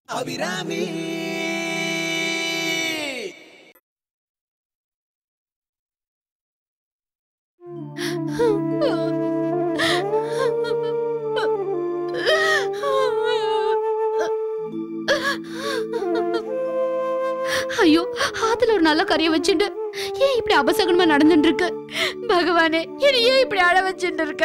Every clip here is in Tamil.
அபிராமி ஐயோ ஆத்துல ஒரு நல்ல கறியை வச்சுட்டு ஏன் இப்படி அபசகனமா நடந்துட்டு இருக்கு பகவானே என்ன ஏன் இப்படி அழ வச்சுட்டு இருக்க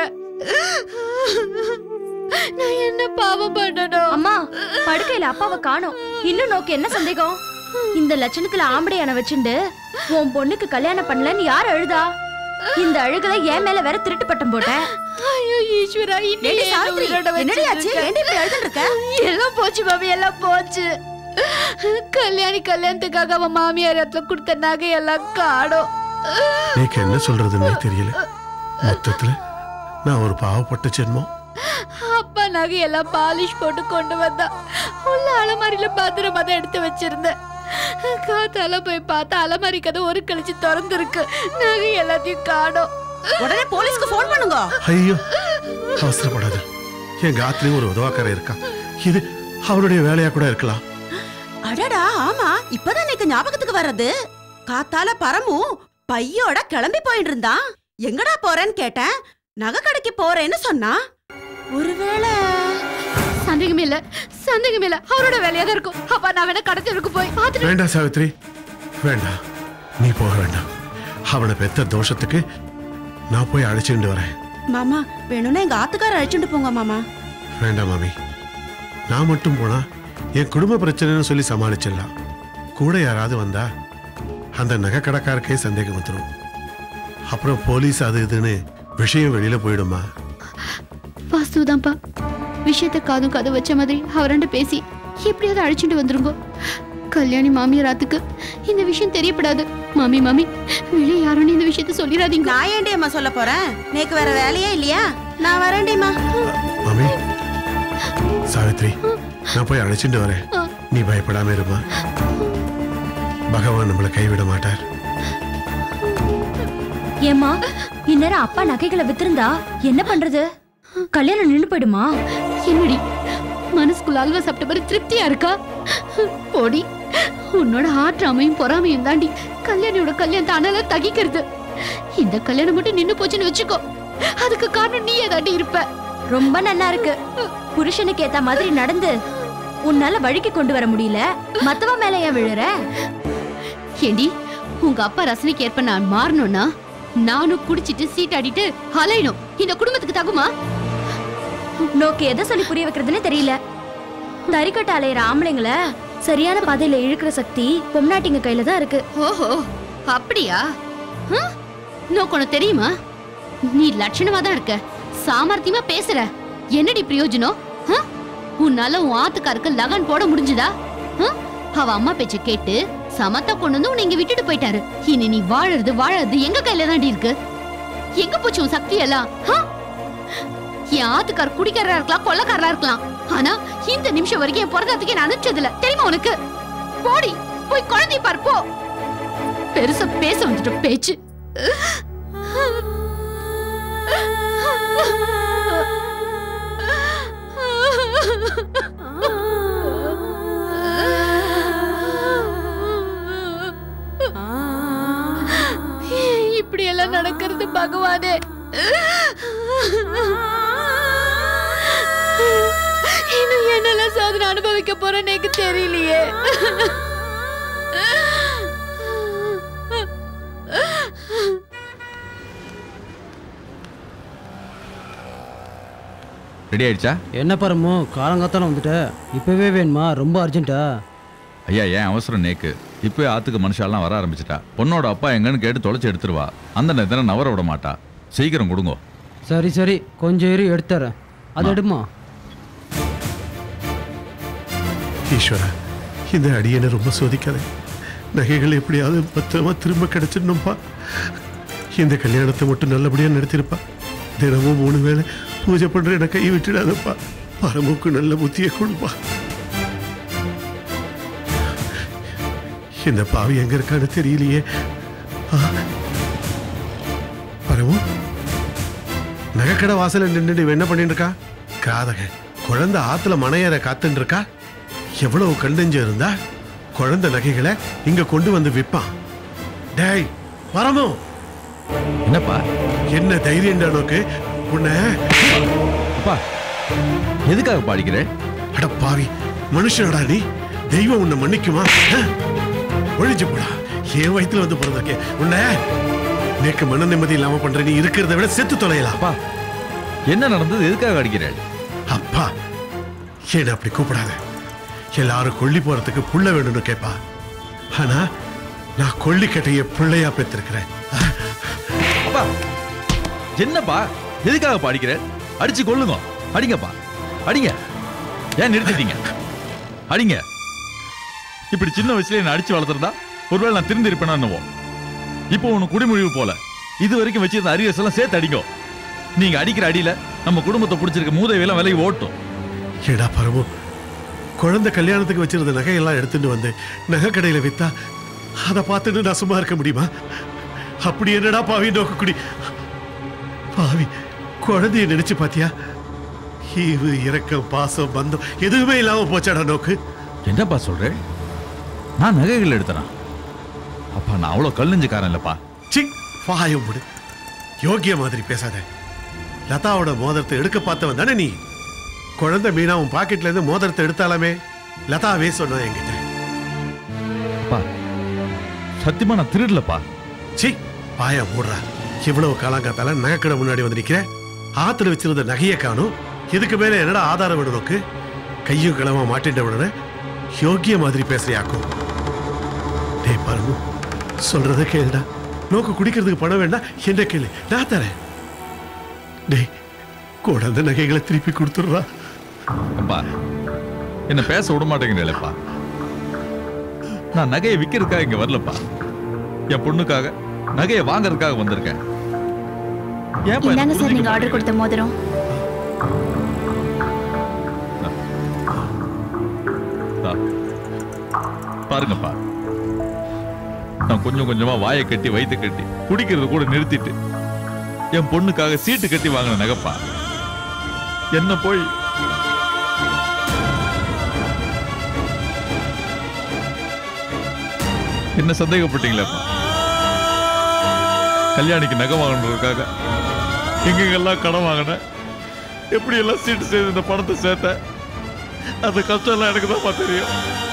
நான் என்ன பாவம் பண்ணணும் அம்மா படுக்கையில அப்பாவை காணோம் இன்னும் நோக்கு என்ன சந்தேகம் இந்த லட்சணத்துல ஆம்படையான வச்சுண்டு உன் பொண்ணுக்கு கல்யாணம் பண்ணலன்னு யார் அழுதா இந்த அழுகல என் மேல வேற திருட்டு பட்டம் போட்டேன் ஐயோ ஈஸ்வரா ஏண்டி இன்னும் சாவித்திரி, என்னடி ஆச்சு? ஏண்டி இப்படி அழுதுன்னு இருக்க? எல்லாம் போச்சு மாமி எல்லாம் போச்சு கல்யாணி கல்யாணத்துக்காக அவன் மாமியார் இடத்துல கொடுத்த நகை எல்லாம் காடும் நீக்கு என்ன சொல்றதுன்னே தெரியல மொத்தத்துல நான் ஒரு பாவப்பட்ட ஜென்மம் அப்பா நகையெல்லாம் பாலிஷ் போட்டு கொண்டு வந்தா உள்ள அலமாரியில பத்திரமா தான் எடுத்து வச்சிருந்தேன் காத்தால போய் பார்த்தா அலமாரி கதை ஒரு கழிச்சு திறந்துருக்கு நகை எல்லாத்தையும் காணோம் உடனே போலீஸ்க்கு ஃபோன் பண்ணுங்க ஐயோ அவசரப்படாத என் காத்துலயும் ஒரு உதவாக்கார இருக்கா இது அவருடைய வேலையா கூட இருக்கலாம் அடடா ஆமா இப்பதான் எனக்கு ஞாபகத்துக்கு வர்றது காத்தால பரமு பையோட கிளம்பி போயிட்டு இருந்தான் எங்கடா போறேன்னு கேட்டேன் நகை கடைக்கு போறேன்னு சொன்னா ஒருவேளை சந்தேகமே இல்ல சந்தேகமே இல்ல அவரோட வேலையா தான் இருக்கும் அப்பா நான் வேணா கடத்தலுக்கு போய் பார்த்துட்டு வேண்டாம் சாவித்ரி வேண்டாம் நீ போக வேண்டாம் அவனை பெத்த தோஷத்துக்கு நான் போய் அழைச்சிட்டு வரேன் மாமா வேணும்னா எங்க ஆத்துக்கார அழைச்சிட்டு போங்க மாமா வேண்டாம் மாமி நான் மட்டும் போனா என் குடும்ப பிரச்சனைன்னு சொல்லி சமாளிச்சிடலாம் கூட யாராவது வந்தா அந்த நகை கடைக்காரக்கே சந்தேகம் வந்துடும் அப்புறம் போலீஸ் அது இதுன்னு விஷயம் வெளியில போயிடுமா வாஸ்துதான்ப்பா விஷயத்த காதும் கதை வச்ச மாதிரி அவரண்ட பேசி எப்படியாவது அழைச்சிட்டு வந்துருங்க கல்யாணி மாமியாராத்துக்கு இந்த விஷயம் தெரியப்படாது மாமி மாமி வெளியே யாரும் இந்த விஷயத்த சொல்லிடாதீங்க நான் ஏண்டி அம்மா சொல்ல போறேன் நேக்கு வேற வேலையே இல்லையா நான் வரேன்டிம்மா மாமி சாவித்ரி நான் போய் அழைச்சிட்டு வரேன் நீ பயப்படாம இருமா பகவான் நம்மளை கைவிட மாட்டார் ஏம்மா இந்நேரம் அப்பா நகைகளை வித்திருந்தா என்ன பண்றது கல்யாணம் நின்னு போயிடுமா என்னடி மனசுக்குள்ள அல்வா சாப்பிட்ட மாதிரி திருப்தியா இருக்கா போடி உன்னோட ஆற்றாமையும் பொறாமையும் தாண்டி கல்யாணியோட கல்யாணத்தை அனல தகிக்கிறது இந்த கல்யாணம் மட்டும் நின்னு போச்சுன்னு வச்சுக்கோ அதுக்கு காரணம் நீயே தாண்டி இருப்ப ரொம்ப நல்லா இருக்கு புருஷனுக்கு ஏத்த மாதிரி நடந்து உன்னால வழிக்கு கொண்டு வர முடியல மத்தவ மேல ஏன் விழுற ஏண்டி உங்க அப்பா ரசனைக்கு ஏற்ப நான் மாறணும்னா நானும் குடிச்சிட்டு சீட்டாடிட்டு அலையணும் இந்த குடும்பத்துக்கு தகுமா நோக்கு எதை சொல்லி புரிய வைக்கிறதுனே தெரியல தறிக்கட்ட அலையிற ஆம்பளைங்கள சரியான பாதையில இழுக்கிற சக்தி பொம்னாட்டிங்க கையில தான் இருக்கு ஓஹோ அப்படியா ஹம்? நோக்கு உனக்கு தெரியுமா நீ லட்சணமா தான் இருக்க சாமர்த்தியமா பேசுற என்னடி பிரயோஜனம் ஹம்? உன்னால உன் ஆத்துக்காருக்கு லகன் போட முடிஞ்சுதா ஹம்? அவ அம்மா பேச்ச கேட்டு சமத்தா கொண்டு வந்து உன்னை இங்க விட்டுட்டு போயிட்டாரு இனி நீ வாழறது வாழறது எங்க கையில தாண்டி இருக்கு எங்க போச்சு உன் சக்தி எல்லாம் ஹம்? என் ஆத்துக்கார் குடிக்காரரா இருக்கலாம் கொள்ளக்காரரா இருக்கலாம் ஆனா இந்த நிமிஷம் வரைக்கும் என் பிறந்ததுக்கே நான் அனுப்பிச்சது இல்ல தெரியுமா உனக்கு போடி போய் குழந்தை பார் போ பெருசா பேச வந்துட்ட பேச்சு இப்படி எல்லாம் நடக்கிறது பகவானே இன்னும் என்னெல்லாம் சாதனை அனுபவிக்க போறேன்னு எனக்கு தெரியலையே ரெடி ஆயிடுச்சா என்ன பரமோ காலங்காத்தால வந்துட்ட இப்பவே வேணுமா ரொம்ப அர்ஜென்ட்டா ஐயா ஏன் அவசரம் நேக்கு இப்போ ஆத்துக்கு மனுஷாலாம் வர ஆரம்பிச்சிட்டா பொண்ணோட அப்பா எங்கன்னு கேட்டு தொலைச்சி எடுத்துருவா அந்த நேரத்தில் நவர விட மாட்டா சீக்கிரம் கொடுங்கோ சரி சரி கொஞ்சம் இரு எடுத்துறேன் அது எடுமா ஈஸ்வரா இந்த அடியனை ரொம்ப சோதிக்காத நகைகள் எப்படியாவது பத்திரமா திரும்ப கிடைச்சிடணும்ப்பா இந்த கல்யாணத்தை மட்டும் நல்லபடியா நடத்திருப்பா தினமும் மூணு வேளை பூஜை பண்ற எனக்கு கை விட்டுடாதப்பா பரமுக்கு நல்ல புத்தியை கொடுப்பா இந்த பாவி எங்க இருக்கான்னு தெரியலையே ஆ. பரமு நகைக்கடை வாசல்ல நின்னுட்டு இவன் என்ன பண்ணிட்டு இருக்கா காதக குழந்தை ஆத்துல மனையற காத்துன்னு இருக்கா எவ்வளவு கண்டெஞ்சம் இருந்தா குழந்தை நகைகளை இங்க கொண்டு வந்து விற்பான் டேய் பரமோ என்னப்பா என்ன தைரியம்டா நோக்கு உன்னை அப்பா எதுக்காக பாடிக்கிற அட பாவி மனுஷனடா நீ தெய்வம் உன்னை மன்னிக்குமா ஆ? ஒழிஞ்சு போடா என் வயித்துல வந்து பிறந்திருக்கேன் உன்னை நேக்கு மன நிம்மதி இல்லாம பண்ற நீ இருக்கிறத விட செத்து தொலையலாம் அப்பா என்ன நடந்தது எதுக்காக அடிக்கிற அப்பா என்ன அப்படி கூப்பிடாத எல்லாரும் கொல்லி போறதுக்கு புள்ள வேணும்னு கேட்பா ஆனா நான் கொல்லிக்கட்டைய பிள்ளையா பெற்றிருக்கிறேன் அப்பா என்னப்பா எதுக்காக பாடிக்கிற அடிச்சு கொள்ளுங்க அடிங்கப்பா அடிங்க ஏன் நிறுத்திட்டீங்க அடிங்க இப்படி சின்ன வயசுல என்ன அடிச்சு வளர்த்துறதா ஒருவேளை நான் திருந்தி இருப்பேனா என்னவோ இப்போ உனக்கு குடிமொழிவு போல இது வரைக்கும் வச்சிருந்த அரியர்ஸ் எல்லாம் சேர்த்து அடிங்க நீங்க அடிக்கிற அடியில நம்ம குடும்பத்தை பிடிச்சிருக்க மூதையெல்லாம் விலகி ஓட்டும் ஏடா பரமு குழந்தை கல்யாணத்துக்கு வச்சிருந்த நகையெல்லாம் எடுத்துட்டு வந்து நகை கடையில வித்தா அதை பார்த்துட்டு நான் சும்மா இருக்க முடியுமா அப்படி என்னடா பாவி நோக்கக்குடி பாவி குழந்தைய நினைச்சு பாத்தியா ஈவு இரக்கம் பாசம் பந்தம் எதுவுமே இல்லாம போச்சாடா நோக்கு என்னப்பா சொல்ற நான் நகைகள் எடுத்தனா அப்பா நான் அவ்வளவு கல்லுஞ்சுக்காரன் இல்லப்பா சி வாயம் முடு யோகிய மாதிரி பேசாத லதாவோட மோதிரத்தை எடுக்க பார்த்தவன் தானே நீ குழந்தை மீனா உன் பாக்கெட்ல இருந்து மோதிரத்தை எடுத்தாலுமே லதாவே சொன்னா என்கிட்ட அப்பா சத்தியமா நான் திருடலப்பா சி பாயா மூடுறா இவ்வளவு காலாங்காத்தால நகைக்கடை முன்னாடி வந்து நிக்கிற ஆத்துல வச்சிருந்த நகையை காணும் இதுக்கு மேல என்னடா ஆதாரம் வேணும் நோக்கு கையும் கிளம்ப மாட்டின்ற உடனே யோகிய மாதிரி பேசுறியாக்கும் டேய் பாருங்க சொல்றத கேளுடா நோக்கு குடிக்கிறதுக்கு பணம் வேண்டாம் என்ன கேளு நான் தரேன் டேய் குழந்தை நகைகளை திருப்பி கொடுத்துடுறா அப்பா என்ன பேச விட மாட்டேங்கிறேன்ப்பா நான் நகையை விற்கிறதுக்காக இங்க வரலப்பா என் பொண்ணுக்காக நகையை வாங்குறதுக்காக வந்திருக்கேன் ஏன்ப்பா என்னை இந்தாங்க சார் புரிஞ்சுக்க நீங்க ஆர்டர் கொடுத்த மோதிரம் மாட்டேங்கிறா? பாருங்கப்பா நான் கொஞ்சம் கொஞ்சமா வாயை கட்டி வயித்தை கட்டி குடிக்கிறது கூட நிறுத்திட்டு என் பொண்ணுக்காக சீட்டு கட்டி வாங்கின நகைப்பா என்ன போய் என்ன சந்தேகப்பட்டீங்களேப்பா கல்யாணிக்கு நகை வாங்கணுன்றதுக்காக எங்கெங்கெல்லாம் கடன் வாங்கினேன் எப்படி எல்லாம் சீட்டு செய்து இந்த பணத்தை சேர்த்தேன் அந்த கஷ்டம் எல்லாம் எனக்கு தான் தெரியும்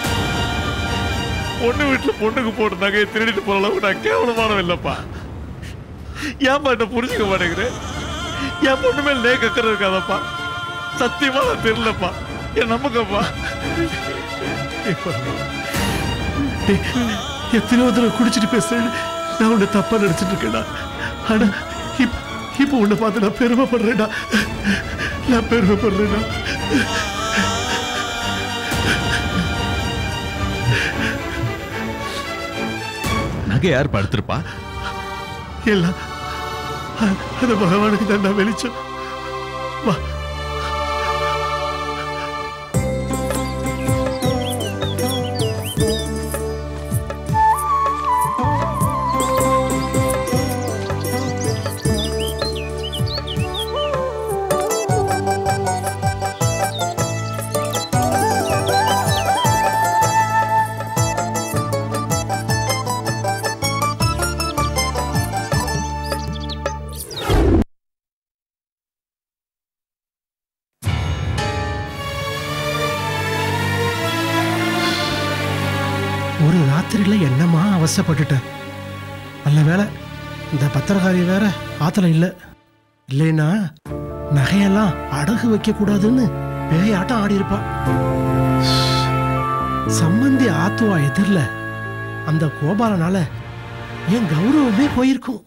பொண்ணு வீட்டுல பொண்ணுக்கு போட்டு நகையை திருடிட்டு போற அளவுக்கு நான் கேவலமானவன் இல்லப்பா ஏன்பா என்ன புரிஞ்சுக்க மாட்டேங்கிறேன் என் பொண்ணு மேல நே கக்கறது இருக்காதப்பா சத்தியமா நான் தெரியலப்பா என் நம்புங்கப்பா டேய் பாருங்க. டேய், எத்தனையோ தடவை குடிச்சிட்டு பேசுறேன்னு நான் உன்னை தப்பா நினைச்சிட்டு இருக்கேன்டா ஆனா இப்- இப்போ உன்னை பார்த்து நான் பெருமைப்படுறேன்டா நான் பெருமைப்படுறேன்டா நகை யார் படுத்திருப்பா எல்லாம் அ- அது பகவானுக்கு தான் நான் வெளிச்சம் வா ஒரு ராத்திரியில என்னமா அவசப்பட்டுட்டேன் நல்ல வேளை இந்த பத்திரக்காரி வேற ஆத்துல இல்ல இல்லைன்னா நகையெல்லாம் அடகு வைக்க கூடாதுன்னு பேயாட்டம் ஆடி இருப்பா சம்பந்தி ஆத்துவா எதிரில் அந்த கோபாலனால என் கௌரவமே போயிருக்கும்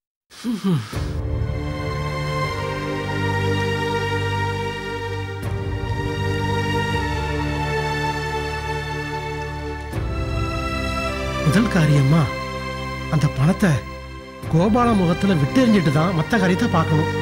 முதல் காரியமா அந்த பணத்தை கோபால முகத்துல விட்டெறிஞ்சிட்டு தான் மற்ற காரியத்தை பார்க்கணும்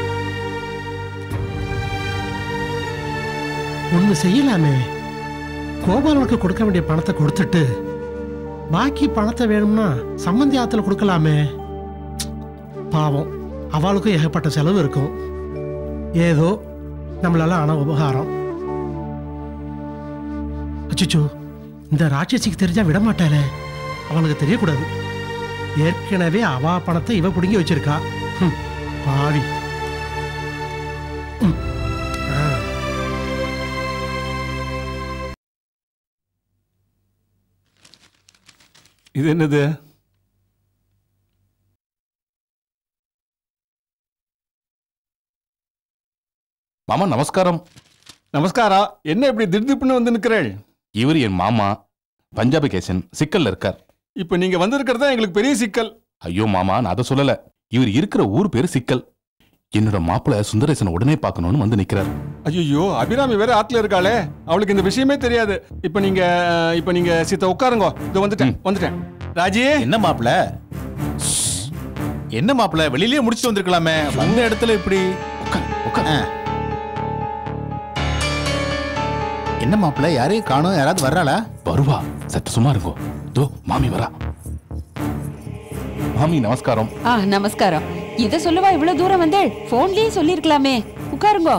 ஒண்ணு செய்யலாமே கோபாலனுக்கு கொடுக்க வேண்டிய பணத்தை கொடுத்துட்டு பாக்கி பணத்தை வேணும்னா சம்மந்தி ஆத்துல கொடுக்கலாமே பாவம் அவளுக்கும் ஏகப்பட்ட செலவு இருக்கும் ஏதோ நம்மளால ஆன உபகாரம் அச்சச்சோ இந்த ராட்சசிக்கு தெரிஞ்சா விட மாட்டாளே அவளுக்கு தெரியக்கூடாது ஏற்கனவே அவா பணத்தை இவ பிடுங்கி வச்சிருக்கா ஹம், பாவி ம். ஆ. இது என்னது மாமா நமஸ்காரம் நமஸ்காரம் என்ன இப்படி திடுதிப்புன்னு வந்து நிற்கிறேள் இவர் என் மாமா பஞ்சாபி கேசன் சிக்கல்ல இருக்கார் இப்போ நீங்க வந்திருக்கிறது தான் எங்களுக்கு பெரிய சிக்கல் ஐயோ மாமா நான் அதை சொல்லல இவர் இருக்கிற ஊர் பேரு சிக்கல் என்னோட மாப்பிள்ளை சுந்தரேசன் உடனே பார்க்கணும்னு வந்து நிக்கிறார் ஐயோ அபிராமி வேற ஆத்துல இருக்காளே அவளுக்கு இந்த விஷயமே தெரியாது இப்போ நீங்க இப்போ நீங்க சித்த உட்காருங்க இது வந்துட்டேன் வந்துட்டேன் ராஜி என்ன மாப்பிள என்ன மாப்பிள வெளியிலேயே முடிச்சுட்டு வந்திருக்கலாமே வந்த இடத்துல இப்படி உட்கார், உட்கார். ஆ. என்ன மாப்பிள யாரையும் காணோம் யாராவது வர்றாளா வருவா சற்று சும்மா இருங்கோ தோ மாமி வரா மாமி நமஸ்காரம் ஆ நமஸ்காரம் இத சொல்லவா இவ்வளவு தூரம் வந்தேள் போன்லயே சொல்லிருக்கலாமே உட்காருங்கோ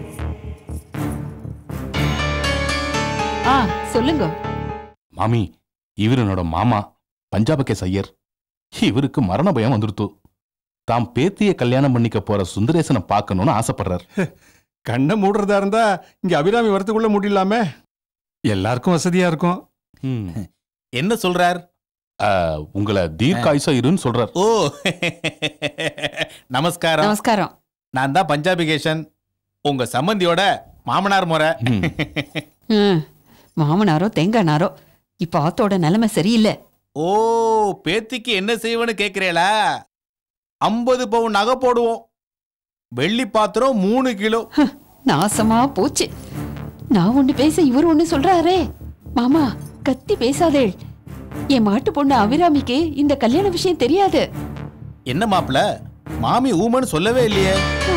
ஆ சொல்லுங்க மாமி இவர் என்னோட மாமா பஞ்சாப கேஸ் ஐயர் இவருக்கு மரண பயம் வந்துடுத்து தாம் பேத்திய கல்யாணம் பண்ணிக்க போற சுந்தரேசனை பார்க்கணும்னு ஆசைப்படுறார் கண்ணை மூடுறதா இருந்தா இங்க அபிராமி வரத்துக்குள்ள முடியலாமே எல்லாருக்கும் வசதியா இருக்கும் ம். என்ன சொல்றார் ஆ, உங்களை தீர்க்காயுசா இருன்னு சொல்றார் ஓ நமஸ்காரம் நமஸ்காரம் நான் தான் பஞ்சாபி கேஷன் உங்க சம்பந்தியோட மாமனார் முறை ம். ம், மாமனாரோ தேங்கானாரோ இப்ப ஆத்தோட நிலைமை சரியில்லை ஓ பேத்திக்கு என்ன செய்வேன்னு கேக்குறீங்களா ஐம்பது பவுன் நகை போடுவோம் வெள்ளி பாத்திரம் மூணு கிலோ நாசமா போச்சு நான் ஒண்ணு பேச இவர் ஒண்ணு சொல்றாரே மாமா கத்தி பேசாதேள் என் மாட்டு பொண்ணு அபிராமிக்கு இந்த கல்யாண விஷயம் தெரியாது என்ன மாப்பிள மாமி ஊமன்னு சொல்லவே இல்லையே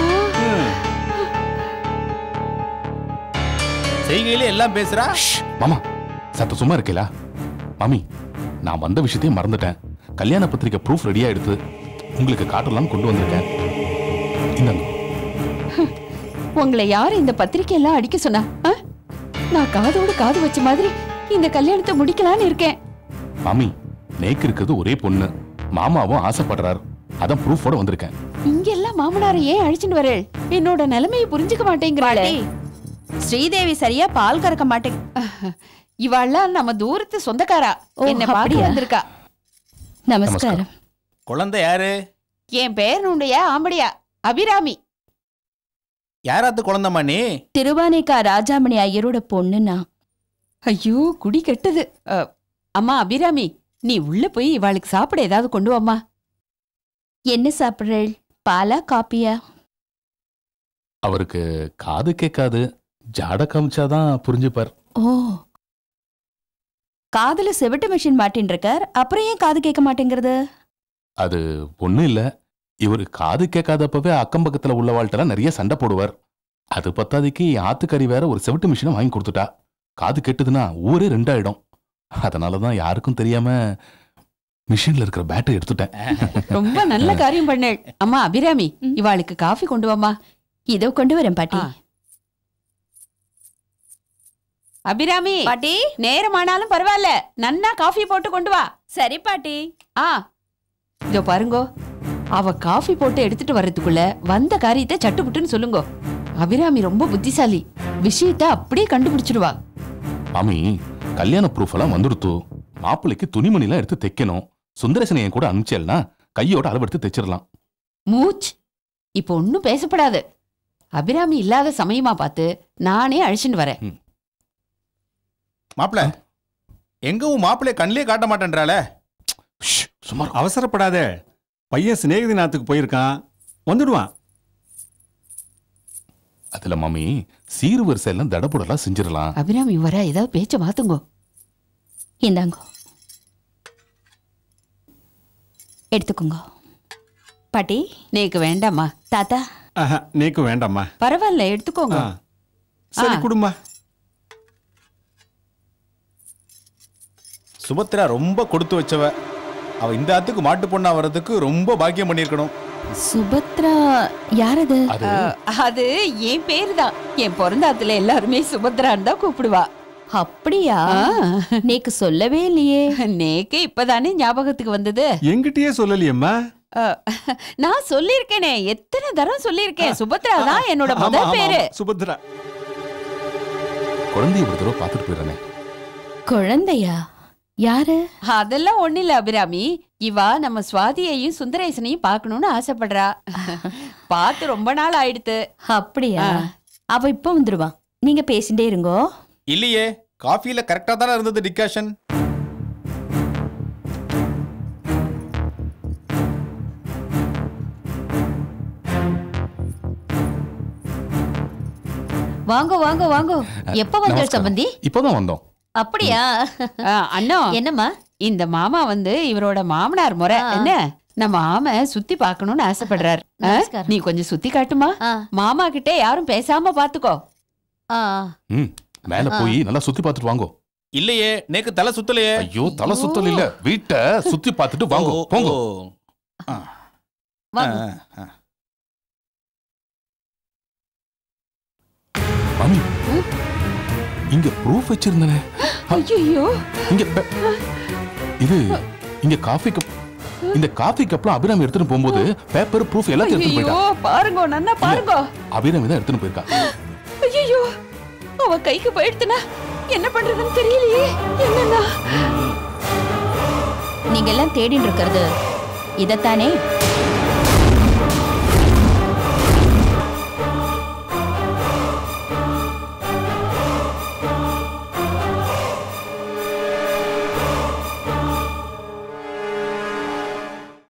செய்கையிலே எல்லாம் பேசுறா மாமா சத்த சும்மா இருக்கீங்களா மாமி நான் வந்த விஷயத்தையும் மறந்துட்டேன் கல்யாண பத்திரிக்கை ப்ரூஃப் ரெடியா எடுத்து உங்களுக்கு காட்டலாம்னு கொண்டு வந்திருக்கேன் இந்தாங்க உங்களை யார் இந்த பத்திரிக்கை எல்லாம் அடிக்க சொன்னா ஆ? நான் காதோடு காது வச்ச மாதிரி இந்த கல்யாணத்தை முடிக்கலான்னு இருக்கேன் மாமி நேக்கு இருக்கிறது ஒரே பொண்ணு மாமாவும் ஆசைப்படுறார் அதான் ப்ரூஃபோட வந்திருக்கேன் இங்க எல்லாம் மாமனாரை ஏன் அழிச்சுட்டு வரேள் என்னோட நிலைமையை புரிஞ்சுக்க மாட்டேங்கிறாளே ஸ்ரீதேவி சரியா பால் கறக்க மாட்டேங்க இவாள்லாம் நம்ம தூரத்து சொந்தக்காரா ஓ, என்ன பார்க்க அப்படியா? வந்திருக்கா நமஸ்காரம். குழந்தை யாரு என் பேரனுடைய ஆம்படியா அபிராமி யாராத்து குழந்தைம்மா நீ திருவானைக்கா ராஜாமணி ஐயரோட பொண்ணுனா ஐயோ குடி கெட்டது அ, அம்மா அபிராமி நீ உள்ள போய் இவாளுக்கு சாப்பிட ஏதாவது கொண்டு வாம்மா என்ன சாப்பிடுறேள் பாலா காப்பியா அவருக்கு காது கேட்காது ஜாட காமிச்சாதான் புரிஞ்சுப்பார் ஓ காதுல செவிட்டு மிஷின் மாட்டின் இருக்கார் அப்புறம் ஏன் காது கேட்க மாட்டேங்கிறது அது ஒண்ணும் இல்ல இவர் காது கேட்காதப்பவே அக்கம் பக்கத்துல உள்ள வாழ்ட்டெல்லாம் நிறைய சண்டை போடுவார் அது பத்தாதிக்கு என் ஆத்துக்கறி வேற ஒரு செவிட்டு மிஷினை வாங்கி கொடுத்துட்டா காது கெட்டுதுன்னா ஊரே ரெண்டாயிடும் அதனாலதான் யாருக்கும் தெரியாம மிஷின்ல இருக்கிற பேட்டரி எடுத்துட்டேன் ரொம்ப நல்ல காரியம் பண்ணேள் அம்மா அபிராமி இவாளுக்கு காஃபி கொண்டு வாம்மா இதோ கொண்டு வரேன் பாட்டி ஆ. அபிராமி பாட்டி நேரமானாலும் பரவாயில்ல நன்னா காஃபி போட்டு கொண்டு வா சரி பாட்டி ஆ இதோ பாருங்கோ அவ காஃபி போட்டு எடுத்துட்டு வர்றதுக்குள்ள வந்த காரியத்தை சட்டுப்புட்டுன்னு சொல்லுங்கோ அபிராமி ரொம்ப புத்திசாலி விஷயத்தை அப்படியே கண்டுபிடிச்சிடுவா மாமி கல்யாண ப்ரூஃப் எல்லாம் வந்துடுத்து மாப்பிள்ளைக்கு துணிமணிலாம் எடுத்து தைக்கணும் சுந்தரேசனை என் கூட அனுப்பிச்சேல்னா கையோட அளவெடுத்து தைச்சிடலாம் மூச் இப்போ ஒன்னும் பேசப்படாது அபிராமி இல்லாத சமயமா பார்த்து நானே அழிச்சுட்டு வரேன் மாப்பிள எங்க உன் மாப்பிள்ளைய கண்ணிலே காட்ட மாட்டேன்றாளே ஷ், சும்மா இரு. அவசரப்படாதே பையன் சிநேகிதிநாத்துக்கு போயிருக்கான் வந்துடுவான் அதுல மாமி சீர் வரிசை எல்லாம் தடபுடலாம் செஞ்சிடலாம் அபிராமி வர ஏதாவது பேச்ச மாத்துங்கோ இந்தாங்க எடுத்துக்கோங்க பாட்டி நேக்கு வேண்டாம்மா தாத்தா ஆஹா, நீக்கு வேண்டாம்மா பரவாயில்ல எடுத்துக்கோங்க ஆ. சரி ஆ. குடும்பா சுபத்ரா ரொம்ப கொடுத்து வச்சவ அவ இந்த ஆத்துக்கு மாட்டு பொண்ணா வர்றதுக்கு ரொம்ப பாக்கியம் பண்ணியிருக்கணும் சுபத்ரா யார் அது அது அஹ், அது என் பேரு தான் என் பிறந்தாத்துல எல்லாருமே சுபத்ரான்னு தான் கூப்பிடுவா அப்படியா ஆ, நேக்கு சொல்லவே இல்லையே நேக்கு இப்பதானே ஞாபகத்துக்கு வந்தது என்கிட்டயே சொல்லலையேம்மா ஆ, நான் சொல்லியிருக்கேனே எத்தனை தரம் சொல்லியிருக்கேன் சுபத்ரா தான் என்னோட ஆமா, முதல் ஆமா, பேரு ஆமா. சுபத்ரா குழந்தைய ஒரு தடவை பார்த்துட்டு போயிடுறேனே குழந்தையா யாரு அதெல்லாம் ஒண்ணு இல்ல அபிராமி இவா நம்ம சுவாதியையும் சுந்தரேசனையும் பார்க்கணும்னு ஆசைப்படுறா பார்த்து ரொம்ப நாள் ஆயிடுத்து அப்படியா ஆ. அவ இப்ப வந்துருவா நீங்க பேசிட்டே இருங்கோ இல்லையே காஃபில கரெக்டா தானே இருந்தது டிகாஷன் வாங்கோ வாங்கோ வாங்கோ எப்ப வந்தீங்க நமஸ்காரம். சம்பந்தி இப்போதான் வந்தோம் அப்படியா ஆ, அண்ணா என்னம்மா இந்த மாமா வந்து இவரோட மாமனார் முறை ஆ. என்ன நம்ம ஆம சுத்தி பார்க்கணும்னு ஆசைப்படுறாரு ஆ, நமஸ்காரம். நீ கொஞ்சம் சுத்தி காட்டுமா ஆ, மாமா கிட்ட யாரும் பேசாம பாத்துக்கோ ஆ. ம் மேல போய் நல்லா சுத்தி பார்த்துட்டு வாங்கோ இல்லையே நேக்கு தலை சுத்தலையே ஐயோ தலை சுத்தல் இல்ல வீட்டை சுத்தி பார்த்துட்டு வாங்கோ ஓ, போங்க ஓ. ஆ, வாங்க ஆ, ஆ. மாமி இங்க ப்ரூஃப் வச்சிருந்தனே ஐயோ இங்க பே- இது இங்க காஃபி கப் இந்த காஃபி கப்ல அபிராமி எடுத்துட்டு போகும்போது பேப்பர் ப்ரூஃப் எல்லாத்தையும் எடுத்துட்டு ஐயோ போயிட்டா பாருங்க நன்னா பாருங்க அபிராமி தான் எடுத்துட்டு போயிருக்கா ஐயோ அவ கைக்கு போயிடுத்துனா என்ன பண்றதுன்னு தெரியலையே என்னன்னா நீங்க எல்லாம் தேடிட்டு இருக்கிறது இதத்தானே